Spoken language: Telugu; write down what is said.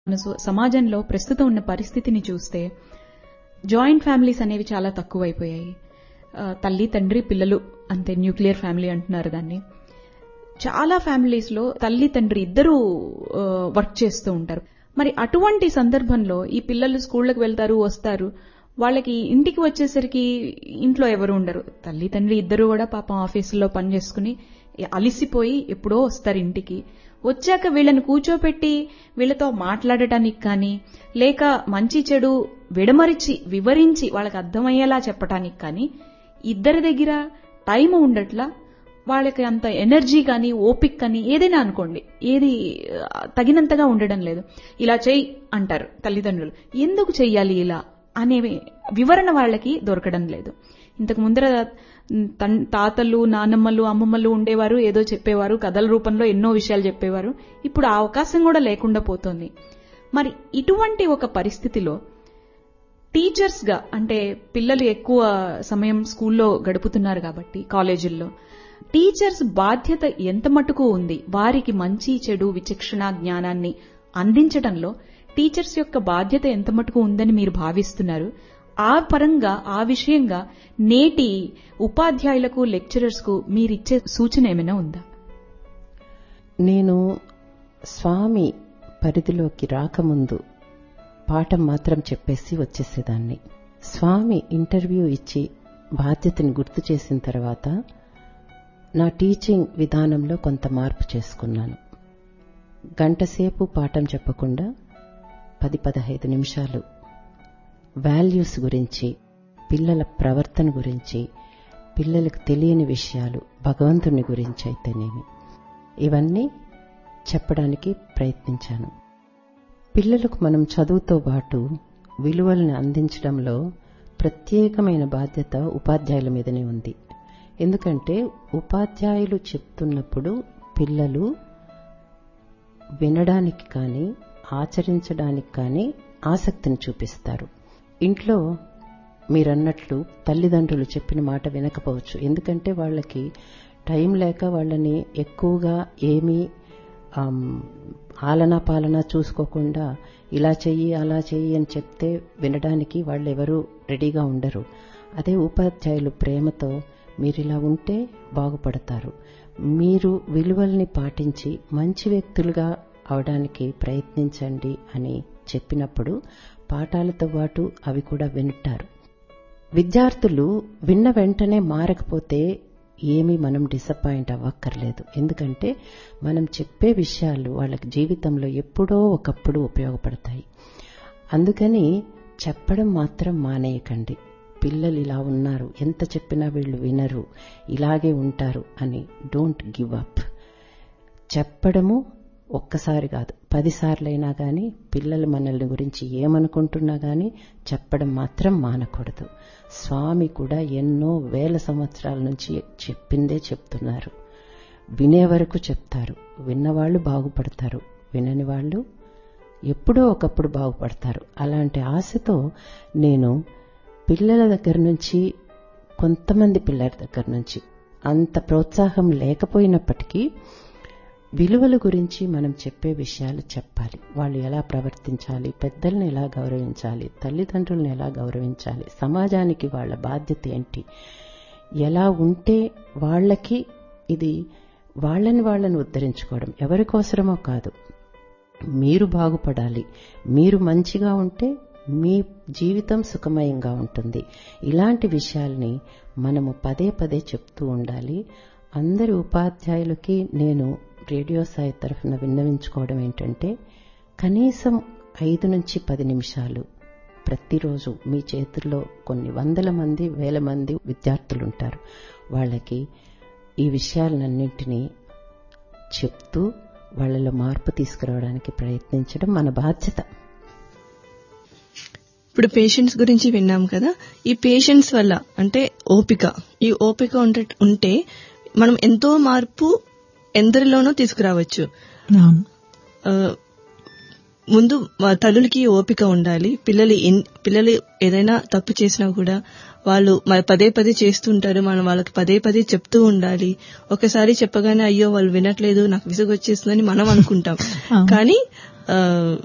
మన సో- సమాజంలో ప్రస్తుతం ఉన్న పరిస్థితిని చూస్తే జాయింట్ ఫ్యామిలీస్ అనేవి చాలా తక్కువైపోయాయి ఆ, తల్లి తండ్రి పిల్లలు అంతే న్యూక్లియర్ ఫ్యామిలీ అంటున్నారు దాన్ని చాలా ఫ్యామిలీస్ లో తల్లి తండ్రి ఇద్దరూ వర్క్ చేస్తూ ఉంటారు మరి అటువంటి సందర్భంలో ఈ పిల్లలు స్కూళ్ళకి వెళ్తారు వస్తారు వాళ్ళకి ఇంటికి వచ్చేసరికి ఇంట్లో ఎవరు ఉండరు తల్లి తండ్రి ఇద్దరు కూడా పాపం ఆఫీసుల్లో పని చేసుకుని అలిసిపోయి ఎప్పుడో వస్తారు ఇంటికి వచ్చాక వీళ్ళని కూర్చోపెట్టి వీళ్ళతో మాట్లాడటానికి కానీ లేక మంచి చెడు విడమరిచి వివరించి వాళ్ళకి అర్థమయ్యేలా చెప్పటానికి కానీ ఇద్దరి దగ్గర టైం ఉండట్లా వాళ్ళకి అంత ఎనర్జీ కానీ ఓపిక్ కానీ ఏదైనా అనుకోండి ఏది ఆ, తగినంతగా ఉండడం లేదు ఇలా చెయ్యి అంటారు తల్లిదండ్రులు ఎందుకు చెయ్యాలి ఇలా అనే వివరణ వాళ్ళకి దొరకడం లేదు ఇంతకు ముందర తన్- తాతలు నానమ్మలు అమ్మమ్మలు ఉండేవారు ఏదో చెప్పేవారు కథల రూపంలో ఎన్నో విషయాలు చెప్పేవారు ఇప్పుడు ఆ అవకాశం కూడా లేకుండా పోతోంది మరి ఇటువంటి ఒక పరిస్థితిలో టీచర్స్ గా అంటే పిల్లలు ఎక్కువ సమయం స్కూల్లో గడుపుతున్నారు కాబట్టి కాలేజీల్లో టీచర్స్ బాధ్యత ఎంత మటుకు ఉంది వారికి మంచి చెడు విచక్షణ జ్ఞానాన్ని అందించడంలో టీచర్స్ యొక్క బాధ్యత ఎంత మటుకు ఉందని మీరు భావిస్తున్నారు ఆ పరంగా ఆ విషయంగా నేటి ఉపాధ్యాయులకు లెక్చరర్స్ కు మీరిచ్చే సూచన ఏమైనా ఉందా నేను స్వామి పరిధిలోకి రాకముందు పాఠం మాత్రం చెప్పేసి వచ్చేసేదాన్ని స్వామి ఇంటర్వ్యూ ఇచ్చి బాధ్యతని గుర్తు చేసిన తర్వాత నా టీచింగ్ విధానంలో కొంత మార్పు చేసుకున్నాను గంటసేపు పాఠం చెప్పకుండా పది పదహైదు నిమిషాలు వాల్యూస్ గురించి పిల్లల ప్రవర్తన గురించి పిల్లలకు తెలియని విషయాలు భగవంతుని గురించి అయితేనేమి ఇవన్నీ చెప్పడానికి ప్రయత్నించాను పిల్లలకు మనం చదువుతో పాటు విలువలను అందించడంలో ప్రత్యేకమైన బాధ్యత ఉపాధ్యాయుల మీదనే ఉంది ఎందుకంటే ఉపాధ్యాయులు చెప్తున్నప్పుడు పిల్లలు వినడానికి కానీ ఆచరించడానికి కానీ ఆసక్తిని చూపిస్తారు ఇంట్లో మీరన్నట్లు తల్లిదండ్రులు చెప్పిన మాట వినకపోవచ్చు ఎందుకంటే వాళ్ళకి టైం లేక వాళ్ళని ఎక్కువగా ఏమీ ఆమ్, ఆలనా పాలన చూసుకోకుండా ఇలా చెయ్యి అలా చెయ్యి అని చెప్తే వినడానికి వాళ్ళు ఎవరు రెడీగా ఉండరు అదే ఉపాధ్యాయులు ప్రేమతో మీరు ఇలా ఉంటే బాగుపడతారు మీరు విలువల్ని పాటించి మంచి వ్యక్తులుగా అవడానికి ప్రయత్నించండి అని చెప్పినప్పుడు పాఠాలతో పాటు అవి కూడా వింటారు విద్యార్థులు విన్న వెంటనే మారకపోతే ఏమీ మనం డిసప్పాయింట్ అవ్వక్కర్లేదు ఎందుకంటే మనం చెప్పే విషయాలు వాళ్ళకి జీవితంలో ఎప్పుడో ఒకప్పుడు ఉపయోగపడతాయి అందుకని చెప్పడం మాత్రం మానేయకండి పిల్లలు ఇలా ఉన్నారు ఎంత చెప్పినా వీళ్ళు వినరు ఇలాగే ఉంటారు అని డోంట్ గివ్ అప్ చెప్పడము ఒక్కసారి కాదు పదిసార్లైనా కానీ పిల్లలు మనల్ని గురించి ఏమనుకుంటున్నా కానీ చెప్పడం మాత్రం మానకూడదు స్వామి కూడా ఎన్నో వేల సంవత్సరాల నుంచి చెప్పిందే చెప్తున్నారు వినే వరకు చెప్తారు విన్నవాళ్ళు బాగుపడతారు వినని వాళ్ళు ఎప్పుడో ఒకప్పుడు బాగుపడతారు అలాంటి ఆశతో నేను పిల్లల దగ్గర నుంచి కొంతమంది పిల్లల దగ్గర నుంచి అంత ప్రోత్సాహం లేకపోయినప్పటికీ విలువల గురించి మనం చెప్పే విషయాలు చెప్పాలి వాళ్ళు ఎలా ప్రవర్తించాలి పెద్దల్ని ఎలా గౌరవించాలి తల్లిదండ్రులను ఎలా గౌరవించాలి సమాజానికి వాళ్ళ బాధ్యత ఏంటి ఎలా ఉంటే వాళ్ళకి ఇది వాళ్ళని వాళ్ళని ఉద్ధరించుకోవడం ఎవరికోసరమో కాదు మీరు బాగుపడాలి మీరు మంచిగా ఉంటే మీ జీవితం సుఖమయంగా ఉంటుంది ఇలాంటి విషయాల్ని మనము పదే పదే చెప్తూ ఉండాలి అందరి ఉపాధ్యాయులకి నేను రేడియో సాయి తరఫున విన్నవించుకోవడం ఏంటంటే కనీసం ఐదు నుంచి పది నిమిషాలు ప్రతిరోజు మీ చేతుల్లో కొన్ని వందల మంది వేల మంది విద్యార్థులు ఉంటారు వాళ్ళకి ఈ విషయాలన్నింటినీ చెప్తూ వాళ్ళలో మార్పు తీసుకురావడానికి ప్రయత్నించడం మన బాధ్యత ఇప్పుడు పేషెంట్స్ గురించి విన్నాం కదా ఈ పేషెంట్స్ వల్ల అంటే ఓపిక ఈ ఓపిక ఉంటే ఉంటే మనం ఎంతో మార్పు ఎందరిలోనూ తీసుకురావచ్చు అవును ఆ, ముందు మా తల్లులకి ఓపిక ఉండాలి పిల్లలు ఎన్- పిల్లలు ఏదైనా తప్పు చేసినా కూడా వాళ్ళు మ- పదే పదే చేస్తుంటారు మనం వాళ్ళకి పదే పదే చెప్తూ ఉండాలి ఒకసారి చెప్పగానే అయ్యో వాళ్ళు వినట్లేదు నాకు విసుగు వచ్చేస్తుందని మనం అనుకుంటాం అవును. కానీ ఆ,